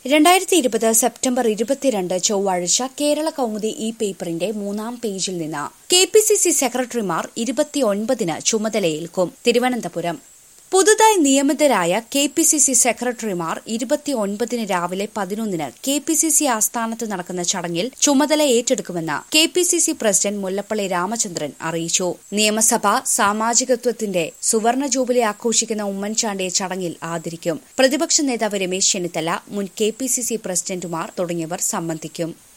രണ്ടായിരത്തി ഇരുപത് സെപ്റ്റംബർ ഇരുപത്തിരണ്ട് ചൊവ്വാഴ്ച കേരള കൗമുദി ഇ പേപ്പറിന്റെ മൂന്നാം പേജിൽ നിന്ന് കെ പി സി സി സെക്രട്ടറിമാർ ഇരുപത്തിയൊൻപതിന് ചുമതലയേൽക്കും തിരുവനന്തപുരം പുതുതായി നിയമിതരായ കെ പി സി സി സെക്രട്ടറിമാർ ഇരുപത്തിയൊൻപതിന് രാവിലെ പതിനൊന്നിന് കെ പി സി സി ആസ്ഥാനത്ത് നടക്കുന്ന ചടങ്ങിൽ ചുമതല ഏറ്റെടുക്കുമെന്ന് K P C C president Mullappally Ramachandran അറിയിച്ചു നിയമസഭ സാമാജികത്വത്തിന്റെ സുവർണ ജൂബിലി ആഘോഷിക്കുന്ന ഉമ്മൻചാണ്ടിയെ ചടങ്ങിൽ ആദരിക്കും പ്രതിപക്ഷ നേതാവ് രമേശ് ചെന്നിത്തല മുൻ കെ പി സി സി പ്രസിഡന്റുമാർ തുടങ്ങിയവർ സംബന്ധിക്കും